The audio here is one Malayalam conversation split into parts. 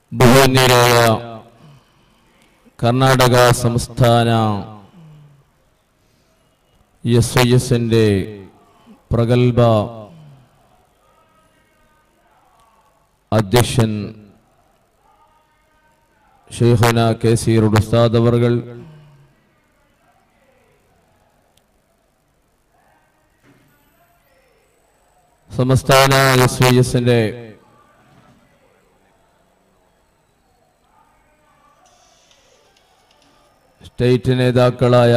ബഹുമാന്യരായ കർണാടക സംസ്ഥാന എസ് ഐ എസിൻ്റെ പ്രഗത്ഭ അധ്യക്ഷൻ ഷെയ്ഖുന കെ സി ഉസ്താദ് അവർകൾ സംസ്ഥാന എസ് ഐ എസിൻ്റെ സ്റ്റേറ്റ് നേതാക്കളായ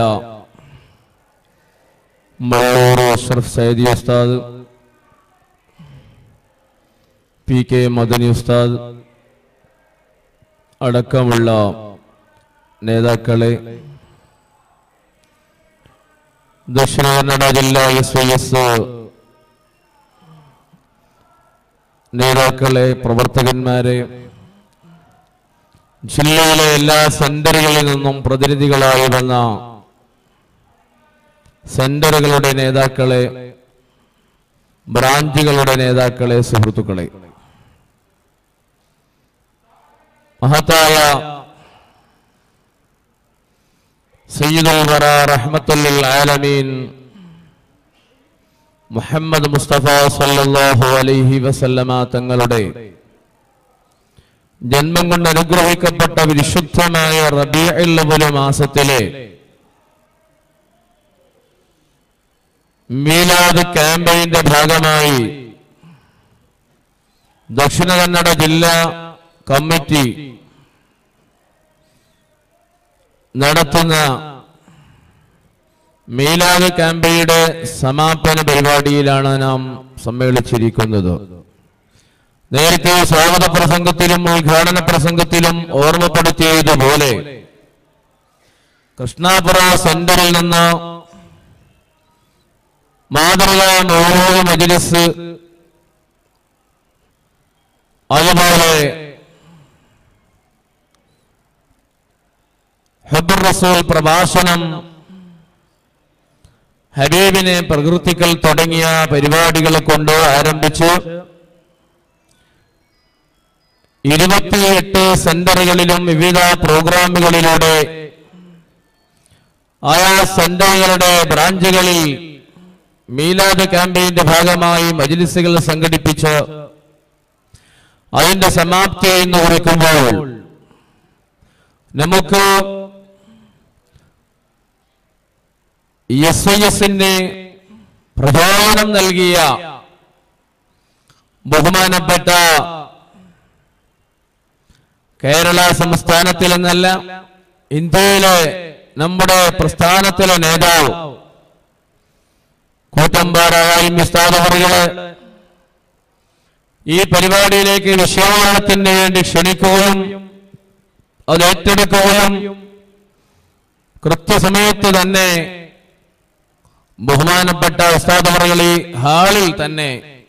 മള്ളൂർ അഷ്റഫ് സൈദി ഉസ്താദ് പി കെ മദനി ഉസ്താദ് അടക്കമുള്ള നേതാക്കളെ ദക്ഷിണ കന്നഡ ജില്ലാ എസ് ഐ എസ് നേതാക്കളെ പ്രവർത്തകന്മാരെ ജില്ലയിലെ എല്ലാ സെന്ററുകളിൽ നിന്നും പ്രതിനിധികളായി വന്ന സെന്ററുകളുടെ നേതാക്കളെ ബ്രാഞ്ചുകളുടെ നേതാക്കളെ സുഹൃത്തുക്കളെ മഹത്തായ സയ്യിദുൽ വറ റഹ്മത്തുൽ ആലമീൻ മുഹമ്മദ് മുസ്തഫ സല്ലല്ലാഹു അലൈഹി വസല്ലമ തങ്ങളുടെ ജന്മം കൊണ്ട് അനുഗ്രഹിക്കപ്പെട്ട വിശുദ്ധമായ റബീഉൽ അവ്വൽ മാസത്തിലെ മീലാദ് ക്യാമ്പയിന്റെ ഭാഗമായി ദക്ഷിണ കന്നഡ ജില്ലാ കമ്മിറ്റി നടത്തുന്ന മീലാദ് ക്യാമ്പയുടെ സമാപന പരിപാടിയിലാണ് നാം സമ്മേളിച്ചിരിക്കുന്നത് നേരത്തെ സ്വാഗത പ്രസംഗത്തിലും ഉദ്ഘാടന പ്രസംഗത്തിലും ഓർമ്മപ്പെടുത്തിയതുപോലെ കൃഷ്ണാപുര സെന്ററിൽ നിന്ന് മാതൃകാ മൗലൂദ് മജ്ലിസ് അതുപോലെ ഹബ്ബുർ റസൂൽ പ്രഭാഷണം ഹബീബിനെ പ്രകൃതിക്കൽ തുടങ്ങിയ പരിപാടികളെ കൊണ്ട് ആരംഭിച്ചു ഇരുപത്തിയെട്ട് സെന്ററുകളിലും വിവിധ പ്രോഗ്രാമുകളിലൂടെ ആയാ സെന്ററുകളുടെ ബ്രാഞ്ചുകളിൽ മീലാദ് ക്യാമ്പയിന്റെ ഭാഗമായി മജ്ലിസുകൾ സംഘടിപ്പിച്ച് അതിന്റെ സമാപ്തി എന്ന് കുറിക്കുമ്പോൾ നമുക്ക് എസ് ഐ എസിന് പ്രചോദനം നൽകിയ ബഹുമാനപ്പെട്ട കേരള സംസ്ഥാനത്തിൽ എന്നല്ല ഇന്ത്യയിലെ നമ്മുടെ പ്രസ്ഥാനത്തിലെ നേതാവ് കൂറ്റമ്പാറായി മിസ്താദവറുകളെ ഈ പരിപാടിയിലേക്ക് വിഷയത്തിന് വേണ്ടി ക്ഷണിക്കുകയും അത് ഏറ്റെടുക്കുകയും കൃത്യസമയത്ത് തന്നെ ബഹുമാനപ്പെട്ട ഉസ്താദവറുകൾ ഈ ഹാളിൽ തന്നെ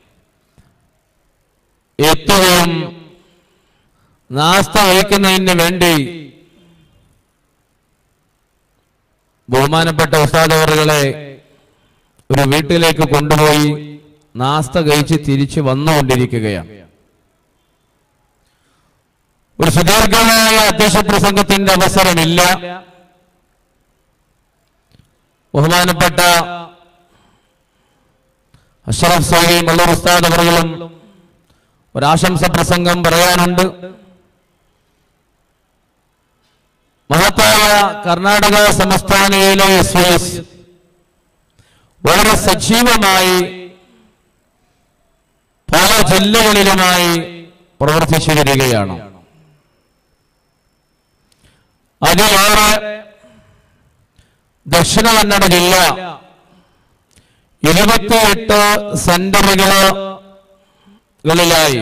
എത്തുകയും നാസ്ത വഹിക്കുന്നതിന് വേണ്ടി ബഹുമാനപ്പെട്ട ഉസ്താദവറുകളെ ഒരു വീട്ടിലേക്ക് കൊണ്ടുപോയി നാസ്ത കഴിച്ച് തിരിച്ചു വന്നുകൊണ്ടിരിക്കുകയാണ് ഒരു സുദീർഘമായ അധ്യക്ഷ പ്രസംഗത്തിന്റെ അവസരമില്ല ബഹുമാനപ്പെട്ട അഷ്റഫ് സൈലി മള്ളൂർ ഉസ്താദ് അവറുകളും ഒരാശംസ പ്രസംഗം പറയാനുണ്ട് മഹത്തായ കർണാടക സംസ്ഥാനയിലെ എസ് എസ് വളരെ സജീവമായി പല ജില്ലകളിലുമായി പ്രവർത്തിച്ചു വരികയാണ് അതിലേറെ ദക്ഷിണ കന്നഡ ജില്ല ഇരുപത്തിയെട്ട് സെന്ററുകളിലായി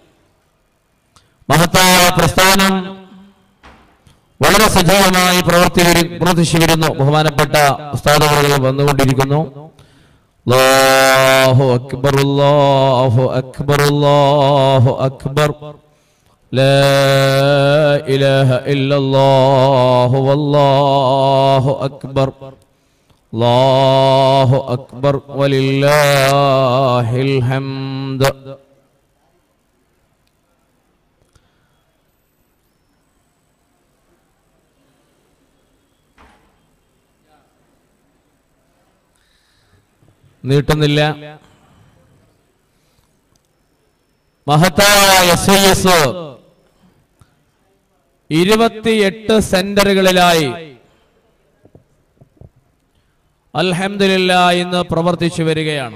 മഹത്തായ പ്രസ്ഥാനം വളരെ സജീവമായി പ്രവർത്തി വരു- പ്രവർത്തിച്ചു വരുന്നു ബഹുമാനപ്പെട്ട ഉസ്താദുകൾ വന്നുകൊണ്ടിരിക്കുന്നു അല്ലാഹു അക്ബർ അല്ലാഹു അക്ബർ അല്ലാഹു അക്ബർ لا إله إلا الله والله أكبر الله أكبر ولله الحمد നീട്ടുന്നില്ല മഹത്തായ എസ് ഐ എസ് ഇരുപത്തിയെട്ട് സെന്ററുകളിലായി അൽഹംദുലില്ല ഇന്ന് പ്രവർത്തിച്ചു വരികയാണ്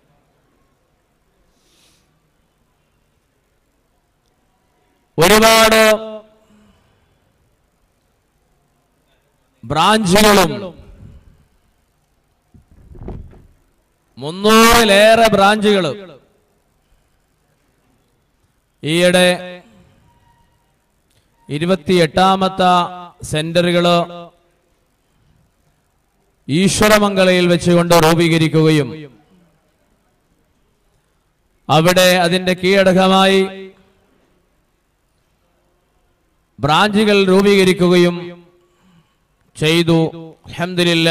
ഒരുപാട് ബ്രാഞ്ചുകളും മുന്നൂറിലേറെ ബ്രാഞ്ചുകൾ ഈയിടെ ഇരുപത്തിയെട്ടാമത്തെ സെന്ററുകള് ഈശ്വരമംഗലയിൽ വെച്ചുകൊണ്ട് രൂപീകരിക്കുകയും അവിടെ അതിന്റെ കീഴടക്കമായി ബ്രാഞ്ചുകൾ രൂപീകരിക്കുകയും ചെയ്തു അൽഹംദുലില്ല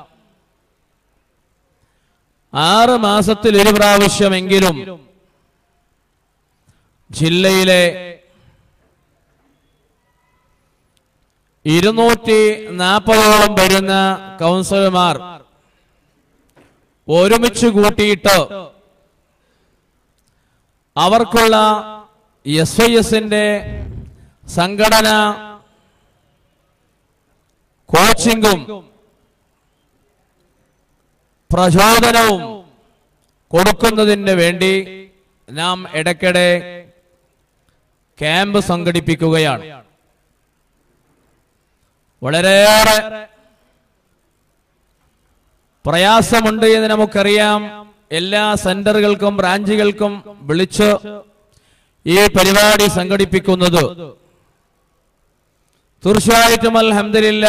ആറ് മാസത്തിൽ ഒരു പ്രാവശ്യമെങ്കിലും ജില്ലയിലെ ഇരുന്നൂറ്റി നാൽപ്പതോളം വരുന്ന കൗൺസിലർമാർ ഒരുമിച്ച് കൂട്ടിയിട്ട് അവർക്കുള്ള എസ് ഐ എസിന്റെ സംഘടന കോച്ചിങ്ങും പ്രചോദനവും കൊടുക്കുന്നതിന് വേണ്ടി നാം ഇടയ്ക്കിടെ ക്യാമ്പ് സംഘടിപ്പിക്കുകയാണ് വളരെയേറെ പ്രയാസമുണ്ട് എന്ന് നമുക്കറിയാം എല്ലാ സെന്ററുകൾക്കും ബ്രാഞ്ചുകൾക്കും വിളിച്ച് ഈ പരിപാടി സംഘടിപ്പിക്കുന്നത് തീർച്ചയായിട്ടും അൽഹംദുലില്ല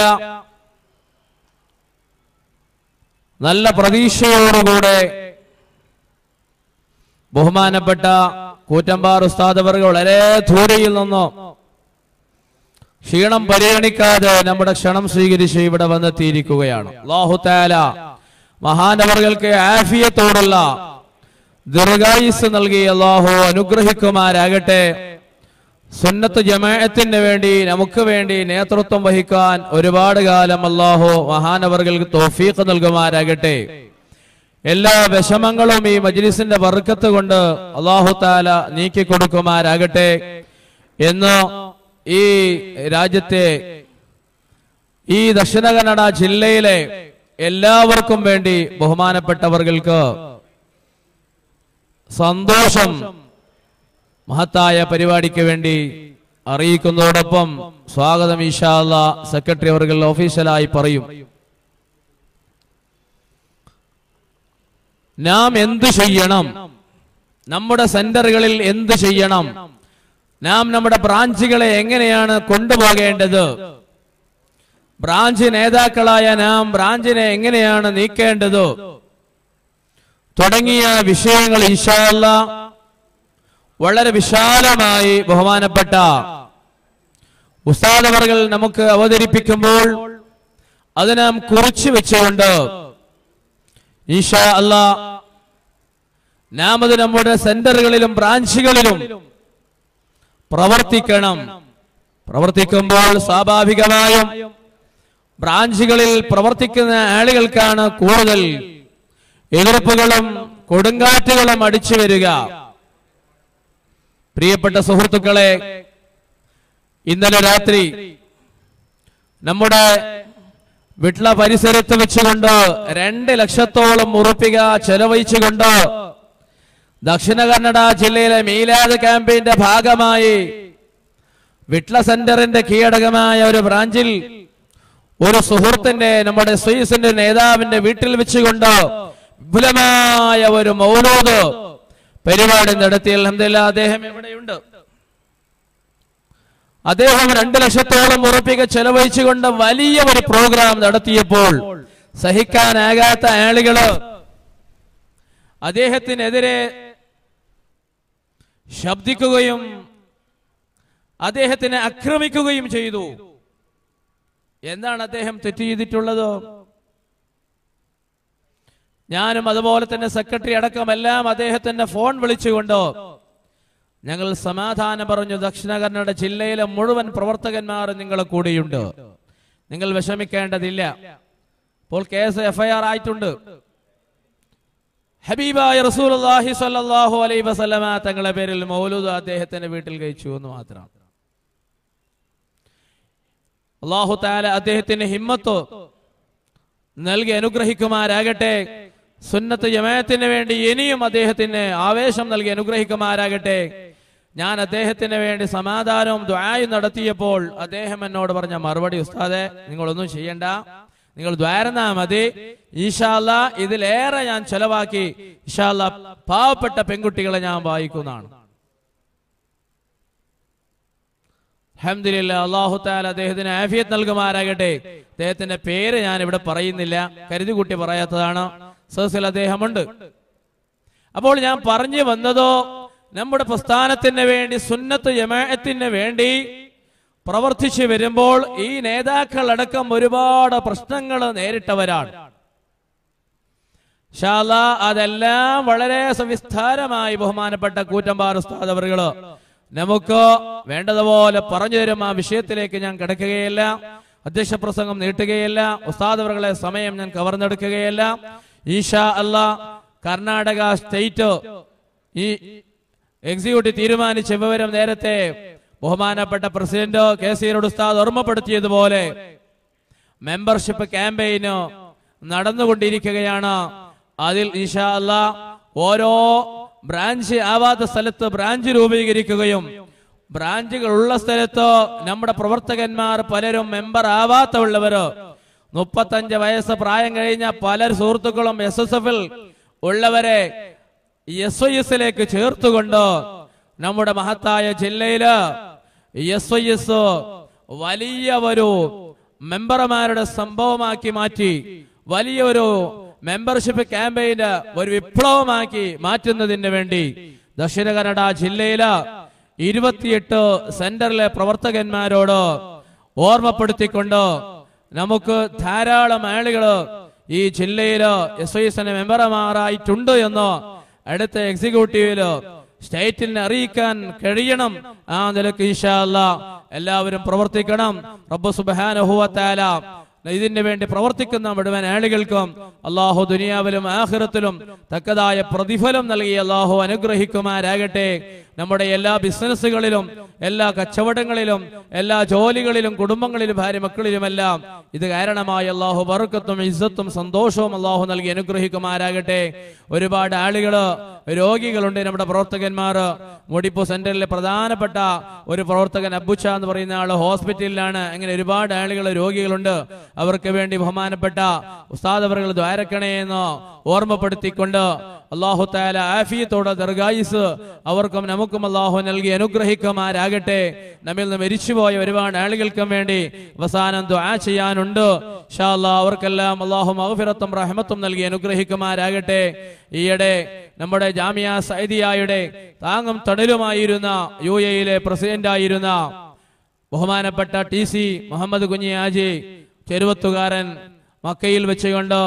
നല്ല പ്രതീക്ഷയോടുകൂടെ ബഹുമാനപ്പെട്ട കൂറ്റമ്പാർ ഉസ്താദ് അവർ വളരെ ദൂരയിൽ നിന്നോ ക്ഷീണം പരിഗണിക്കാതെ നമ്മുടെ ക്ഷണം സ്വീകരിച്ച് ഇവിടെ വന്നെത്തിയിരിക്കുകയാണ് അല്ലാഹു താല മഹാനവറുകൾക്ക് ആഫിയത്തോടുള്ള ദീർഘായുസ് നൽകി അള്ളാഹു അനുഗ്രഹിക്കുമാരാകട്ടെ സുന്നത്ത് ജമാഅത്തിന് വേണ്ടി നമുക്ക് വേണ്ടി നേതൃത്വം വഹിക്കാൻ ഒരുപാട് കാലം അള്ളാഹു മഹാനവറുകൾക്ക് തോഫീഖ് നൽകുമാരാകട്ടെ എല്ലാ വിഷമങ്ങളും ഈ മജ്ലിസിന്റെ വർക്കത്ത് കൊണ്ട് അള്ളാഹു താല നീക്കി കൊടുക്കുമാരാകട്ടെ എന്ന് ഈ രാജ്യത്തെ ഈ ദക്ഷിണ കന്നഡ ജില്ലയിലെ എല്ലാവർക്കും വേണ്ടി ബഹുമാനപ്പെട്ടവർക്ക് സന്തോഷം മഹത്തായ പരിപാടിക്ക് വേണ്ടി അറിയിക്കുന്നതോടൊപ്പം സ്വാഗതം ഈശാല്ല സെക്രട്ടറി അവർ ഒഫീഷ്യലായി പറയും നാം എന്തു ചെയ്യണം നമ്മുടെ സെന്ററുകളിൽ എന്ത് ചെയ്യണം നാം നമ്മുടെ ബ്രാഞ്ചുകളെ എങ്ങനെയാണ് കൊണ്ടുപോകേണ്ടത് ബ്രാഞ്ച് നേതാക്കളായ നാം ബ്രാഞ്ചിനെ എങ്ങനെയാണ് നീക്കേണ്ടത് തുടങ്ങിയ വിഷയങ്ങൾ ഇൻഷാല്ല വളരെ വിശാലമായി ബഹുമാനപ്പെട്ട ഉസ്താദവർകൾ നമുക്ക് അവതരിപ്പിക്കുമ്പോൾ അത് നാം കുറിച്ചു വെച്ചുകൊണ്ട് ഈഷാ അല്ല നാം അത് നമ്മുടെ സെന്ററുകളിലും ബ്രാഞ്ചുകളിലും പ്രവർത്തിക്കണം പ്രവർത്തിക്കുമ്പോൾ സ്വാഭാവികമായും ബ്രാഞ്ചുകളിൽ പ്രവർത്തിക്കുന്ന ആളുകൾക്കാണ് കൂടുതൽ എതിർപ്പുകളും കൊടുങ്കാറ്റുകളും അടിച്ചു വരിക പ്രിയപ്പെട്ട സുഹൃത്തുക്കളെ ഇന്നലെ രാത്രി നമ്മുടെ വിട്ല പരിസരത്ത് വെച്ചുകൊണ്ട് രണ്ട് ലക്ഷത്തോളം ഉറപ്പിക ചെലവഴിച്ചുകൊണ്ട് ദക്ഷിണ കന്നഡ ജില്ലയിലെ മീലാദ് ക്യാമ്പയിന്റെ ഭാഗമായി വിട്ല സെന്ററിന്റെ കീഴടകമായ ഒരു ബ്രാഞ്ചിൽ ഒരു സുഹൃത്തിന്റെ നമ്മുടെ സ്വീസിന്റെ നേതാവിന്റെ വീട്ടിൽ വെച്ചുകൊണ്ട് വിപുലമായ ഒരു മൗനോദ് പരിപാടി നടത്തി അലഹമില്ല അദ്ദേഹം എവിടെയുണ്ട് അദ്ദേഹം രണ്ടു ലക്ഷത്തോളം ഉറപ്പിക ചെലവഴിച്ചുകൊണ്ട് വലിയ ഒരു പ്രോഗ്രാം നടത്തിയപ്പോൾ സഹിക്കാനാകാത്ത ആളുകള് അദ്ദേഹത്തിനെതിരെ ശബ്ദിക്കുകയും അദ്ദേഹത്തിനെ ആക്രമിക്കുകയും ചെയ്തു എന്താണ് അദ്ദേഹം തെറ്റ് ചെയ്തിട്ടുള്ളത് ഞാനും അതുപോലെ തന്നെ സെക്രട്ടറി അടക്കം എല്ലാം അദ്ദേഹത്തിന്റെ ഫോൺ വിളിച്ചുകൊണ്ട് ഞങ്ങൾ സമാധാനം പറഞ്ഞു ദക്ഷിണ കന്നഡ ജില്ലയിലെ മുഴുവൻ പ്രവർത്തകന്മാർ നിങ്ങളെ കൂടെയുണ്ട് നിങ്ങൾ വിഷമിക്കേണ്ടതില്ല ഇപ്പോൾ കേസ് എഫ്ഐആർ ആയിട്ടുണ്ട് ഹബീബായ റസൂലുള്ളാഹി സ്വല്ലല്ലാഹു അലൈഹി വസല്ലമ തങ്ങളെ പേരിൽ മൗലൂദ് അദ്ദേഹത്തിന്റെ വീട്ടിൽ കഴിച്ചു എന്ന് മാത്രം അള്ളാഹു താല അദ്ദേഹത്തിന് ഹിമ്മത്ത് നൽകി അനുഗ്രഹിക്കുമാരാകട്ടെ സുന്നത്ത് ജമാഅത്തിന് വേണ്ടി ഇനിയും അദ്ദേഹത്തിന് ആവേശം നൽകി അനുഗ്രഹിക്കുമാരാകട്ടെ ഞാൻ അദ്ദേഹത്തിന് വേണ്ടി സമാധാനവും ദ്വായും നടത്തിയപ്പോൾ അദ്ദേഹം എന്നോട് പറഞ്ഞ മറുപടി ഉസ്താദെ നിങ്ങളൊന്നും ചെയ്യണ്ട നിങ്ങൾ ദ്വാരന്നാ മതി ഈശാല്ല ഇതിലേറെ ഞാൻ ചെലവാക്കി ഇഷാല്ല പാവപ്പെട്ട പെൺകുട്ടികളെ ഞാൻ വായിക്കുന്നതാണ് അഹമ്മദില്ല അള്ളാഹു താല അദ്ദേഹത്തിന് ആഫിയത്ത് നൽകുമാരാകട്ടെ അദ്ദേഹത്തിന്റെ പേര് ഞാൻ ഇവിടെ പറയുന്നില്ല കരുതിക്കുട്ടി പറയാത്തതാണ് സഹസിൽ അദ്ദേഹമുണ്ട് അപ്പോൾ ഞാൻ പറഞ്ഞു വന്നതോ നമ്മുടെ പ്രസ്ഥാനത്തിന് വേണ്ടി സുന്നത്ത് ജമാഅത്തിന് വേണ്ടി പ്രവർത്തിച്ചു വരുമ്പോൾ ഈ നേതാക്കൾ അടക്കം ഒരുപാട് പ്രശ്നങ്ങൾ നേരിട്ടവരാണ് ഷാല അതെല്ലാം വളരെ സവിസ്താരമായി ബഹുമാനപ്പെട്ട കൂറ്റമ്പാർ ഉസ്താദ് അവറുകള് നമുക്ക് വേണ്ടതുപോലെ പറഞ്ഞു തരും ആ വിഷയത്തിലേക്ക് ഞാൻ കിടക്കുകയില്ല അധ്യക്ഷ പ്രസംഗം നീട്ടുകയില്ല ഉസ്താദ് അവറുകളെ സമയം ഞാൻ കവർന്നെടുക്കുകയില്ല ഈഷാ അല്ല കർണാടക സ്റ്റേറ്റ് ഈ എക്സിക്യൂട്ടീവ് തീരുമാനിച്ച വിവരം നേരത്തെ ബഹുമാനപ്പെട്ട പ്രസിഡന്റ് കെ സി ഉസ്താദ് ഓർമ്മപ്പെടുത്തിയതുപോലെ മെമ്പർഷിപ്പ് ക്യാമ്പയിന് നടന്നുകൊണ്ടിരിക്കുകയാണ് അതിൽ ഇൻഷാ അല്ലാ ഓരോ ബ്രാഞ്ച് ആവാത്ത സ്ഥലത്ത് ബ്രാഞ്ച് രൂപീകരിക്കുകയും ബ്രാഞ്ചുകൾ ഉള്ള സ്ഥലത്ത് നമ്മുടെ പ്രവർത്തകന്മാർ പലരും മെമ്പർ ആവാത്തുള്ളവര് മുപ്പത്തഞ്ച് വയസ്സ് പ്രായം കഴിഞ്ഞ പല സുഹൃത്തുക്കളും എസ് എസ് എഫിൽ ഉള്ളവരെ എസ് ഐ എസിലേക്ക് ചേർത്തുകൊണ്ട് നമ്മുടെ മഹത്തായ ജില്ലയില് എസ് ഐ എസ് വലിയ ഒരു മെമ്പർമാരുടെ സംഭവമാക്കി മാറ്റി വലിയൊരു മെമ്പർഷിപ്പ് ക്യാമ്പയിന് ഒരു വിപ്ലവമാക്കി മാറ്റുന്നതിന് വേണ്ടി ദക്ഷിണ കന്നഡ ജില്ലയില് ഇരുപത്തിയെട്ട് സെന്ററിലെ പ്രവർത്തകന്മാരോട് ഓർമ്മപ്പെടുത്തിക്കൊണ്ട് നമുക്ക് ധാരാളം ആളുകള് ഈ ജില്ലയില് എസ് ഐ എസിന് മെമ്പർമാരായിട്ടുണ്ട് എന്ന് അടുത്ത എക്സിക്യൂട്ടീവില് സ്റ്റേറ്റിനെ അറിയിക്കാൻ കഴിയണം ആ നിലക്ക് ഇൻഷാ അല്ലാ എല്ലാവരും പ്രവർത്തിക്കണം റബ്ബ് സുബ്ഹാനഹുവതആല ഇതിന് വേണ്ടി പ്രവർത്തിക്കുന്ന മുഴുവൻ ആളുകൾക്കും അള്ളാഹു ദുനിയാവിലും ആഖിറത്തിലും തക്കതായ പ്രതിഫലം നൽകി അള്ളാഹു അനുഗ്രഹിക്കുമാരാകട്ടെ നമ്മുടെ എല്ലാ ബിസിനസ്സുകളിലും എല്ലാ കച്ചവടങ്ങളിലും എല്ലാ ജോലികളിലും കുടുംബങ്ങളിലും ഭാര്യ മക്കളിലുമെല്ലാം ഇത് കാരണമായി അള്ളാഹു ബർക്കത്തും ഇസ്സത്തും സന്തോഷവും അള്ളാഹു നൽകി അനുഗ്രഹിക്കുമാരാകട്ടെ ഒരുപാട് ആളുകള് രോഗികളുണ്ട് നമ്മുടെ പ്രവർത്തകന്മാർ മുടിപ്പു സെന്ററിലെ പ്രധാനപ്പെട്ട ഒരു പ്രവർത്തകൻ അബുച്ച എന്ന് പറയുന്ന ആള് ഹോസ്പിറ്റലിലാണ് അങ്ങനെ ഒരുപാട് ആളുകൾ രോഗികളുണ്ട് അവർക്ക് വേണ്ടി ബഹുമാനപ്പെട്ട ഉസ്താദ് അവർ ദ്വാരക്കണേ എന്ന് ഓർമ്മപ്പെടുത്തിക്കൊണ്ട് അള്ളാഹു താല ആഫിയത്തോടെ ദർഗായിസ് അവർക്കും നമുക്കും അള്ളാഹു നൽകി അനുഗ്രഹിക്കുമാരാകട്ടെ നമ്മിൽ നിന്ന് മരിച്ചുപോയ ഒരുപാട് ആളുകൾക്കും വേണ്ടി അവസാനം ദുആ ചെയ്യാനുണ്ട് ഇൻഷാ അല്ലാഹ് അവർക്കെല്ലാം അള്ളാഹു മഗ്ഫിറത്തും റഹ്മത്തും നൽകി അനുഗ്രഹിക്കുമാരാകട്ടെ ഈയിടെ നമ്മുടെ ജാമിയ സൈദിയായുടെ താങ്ങും തണലുമായിരുന്ന യു എയിലെ പ്രസിഡന്റായിരുന്ന ബഹുമാനപ്പെട്ട ടി സി മുഹമ്മദ് കുഞ്ഞിയാജി ചെരുവത്തുകാരൻ മക്കയിൽ വെച്ചുകൊണ്ട്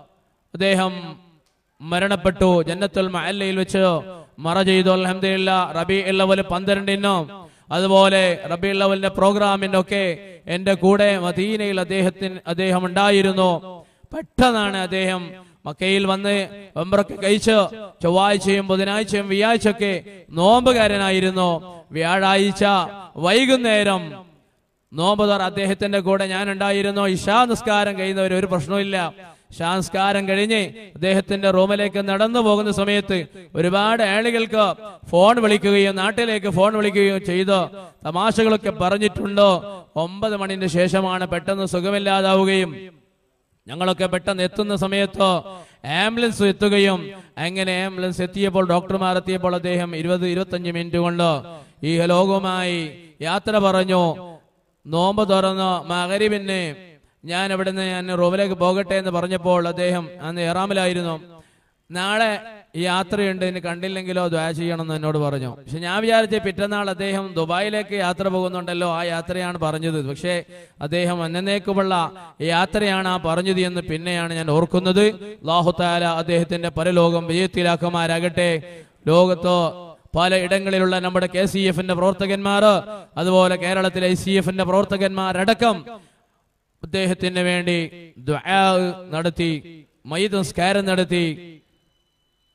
അദ്ദേഹം മരണപ്പെട്ടു ജന്നത്തുൽ മഅല്ലയിൽ വെച്ച് മറ ചെയ്തു അൽഹംദുലില്ല റബി ഇല്ലവൽ പന്ത്രണ്ടിനോ അതുപോലെ റബി ഇല്ലവലിന്റെ പ്രോഗ്രാമിനൊക്കെ എന്റെ കൂടെ മദീനയിൽ അദ്ദേഹത്തിന് അദ്ദേഹം ഉണ്ടായിരുന്നു പെട്ടെന്നാണ് അദ്ദേഹം മക്കയിൽ വന്ന് വെമ്പറൊക്കെ കഴിച്ച് ചൊവ്വാഴ്ചയും ബുധനാഴ്ചയും വ്യാഴ്ചയൊക്കെ നോമ്പുകാരനായിരുന്നു വ്യാഴാഴ്ച വൈകുന്നേരം നോമ്പ് തുറ അദ്ദേഹത്തിന്റെ കൂടെ ഞാൻ ഉണ്ടായിരുന്നു ഇഷാ നിസ്കാരം കഴിയുന്നവർ ഒരു പ്രശ്നമില്ല ഇഷാ നിസ്കാരം കഴിഞ്ഞ് അദ്ദേഹത്തിന്റെ റൂമിലേക്ക് നടന്നു പോകുന്ന സമയത്ത് ഒരുപാട് ആളുകൾക്ക് ഫോൺ വിളിക്കുകയും നാട്ടിലേക്ക് ഫോൺ വിളിക്കുകയും ചെയ്ത് തമാശകളൊക്കെ പറഞ്ഞിട്ടുണ്ട് ഒമ്പത് മണിന്റെ ശേഷമാണ് പെട്ടെന്ന് സുഖമില്ലാതാവുകയും ഞങ്ങളൊക്കെ പെട്ടെന്ന് എത്തുന്ന സമയത്ത് ആംബുലൻസ് എത്തുകയും അങ്ങനെ ആംബുലൻസ് എത്തിയപ്പോൾ ഡോക്ടർമാർ എത്തിയപ്പോൾ അദ്ദേഹം ഇരുപത് ഇരുപത്തഞ്ച് മിനിറ്റ് കൊണ്ട് ഈ ലോകവുമായി യാത്ര പറഞ്ഞു നോമ്പ് തുറന്ന് മകരിവിന് ഞാൻ ഇവിടുന്ന് ഞാൻ റൂമിലേക്ക് പോകട്ടെ എന്ന് പറഞ്ഞപ്പോൾ അദ്ദേഹം അന്ന് എറാമിലായിരുന്നു നാളെ ഈ യാത്രയുണ്ട് ഇനി കണ്ടില്ലെങ്കിലോ ദ്വാ ചെയ്യണമെന്ന് എന്നോട് പറഞ്ഞു പക്ഷെ ഞാൻ വിചാരിച്ച പിറ്റന്നാൾ അദ്ദേഹം ദുബായിലേക്ക് യാത്ര പോകുന്നുണ്ടല്ലോ ആ യാത്രയാണ് പറഞ്ഞത് പക്ഷേ അദ്ദേഹം എന്നേക്കുമുള്ള യാത്രയാണ് ആ പറഞ്ഞത് എന്ന് പിന്നെയാണ് ഞാൻ ഓർക്കുന്നത് ലാഹുത്താല അദ്ദേഹത്തിന്റെ പരലോകം വിജയത്തിലാക്കുമാരാകട്ടെ ലോകത്തോ പല ഇടങ്ങളിലുള്ള നമ്മുടെ കെ സി എഫിന്റെ പ്രവർത്തകന്മാർ അതുപോലെ കേരളത്തിലെ ഐ സി എഫിന്റെ പ്രവർത്തകന്മാരടക്കം അദ്ദേഹത്തിന് വേണ്ടി ദുആ നടത്തി മയ്യത്ത് നിസ്കാരം നടത്തി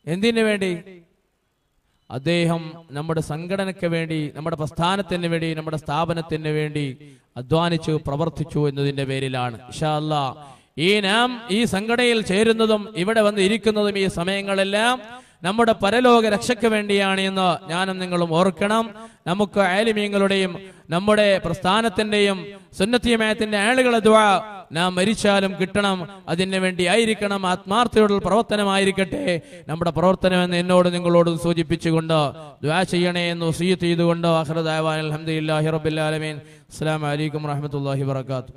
എന്തിനു വേണ്ടി അദ്ദേഹം നമ്മുടെ സംഘടനയ്ക്ക് വേണ്ടി നമ്മുടെ പ്രസ്ഥാനത്തിന് വേണ്ടി നമ്മുടെ സ്ഥാപനത്തിന് വേണ്ടി അധ്വാനിച്ചു പ്രവർത്തിച്ചു എന്നതിന്റെ പേരിലാണ് ഇഷാ അല്ലാ ഈ നാം ഈ സംഘടനയിൽ ചേരുന്നതും ഇവിടെ വന്ന് ഇരിക്കുന്നതും ഈ സമയങ്ങളെല്ലാം നമ്മുടെ പരലോക രക്ഷയ്ക്ക് വേണ്ടിയാണ് എന്ന് ഞാനും നിങ്ങളും ഓർക്കണം നമുക്ക് ആലിമീങ്ങളുടെയും നമ്മുടെ പ്രസ്ഥാനത്തിന്റെയും സുന്നത്തിയമയത്തിന്റെ ആളുകളെ ദ്വാ നാം മരിച്ചാലും കിട്ടണം അതിന് വേണ്ടി ആയിരിക്കണം ആത്മാർത്ഥതയുള്ള പ്രവർത്തനമായിരിക്കട്ടെ നമ്മുടെ പ്രവർത്തനം എന്ന് എന്നോട് നിങ്ങളോട് സൂചിപ്പിച്ചുകൊണ്ട് ദ്വാ ചെയ്യണേ എന്ന് വസീയത്ത് ചെയ്തുകൊണ്ട് അഹ്റദാവാൻ അലഹമുല്ലാഹി റബ്ബില്ലാലമീൻ അസ്സാം വലൈക്കും വറഹമത്തല്ലാഹി വർക്കാത്തു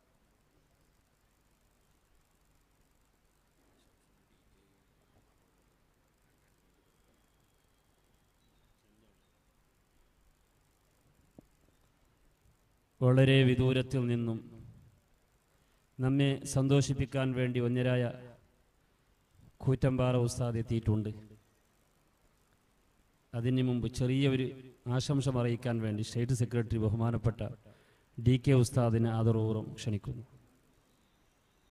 വളരെ വിദൂരത്തിൽ നിന്നും നമ്മെ സന്തോഷിപ്പിക്കാൻ വേണ്ടി ഒന്നരായ കൂറ്റമ്പാറ ഉസ്താദ് എത്തിയിട്ടുണ്ട് അതിന് മുമ്പ് ചെറിയൊരു ആശംസ അറിയിക്കാൻ വേണ്ടി സ്റ്റേറ്റ് സെക്രട്ടറി ബഹുമാനപ്പെട്ട ഡി കെ ഉസ്താദിനെ ആദരപൂർവ്വം ക്ഷണിക്കുന്നു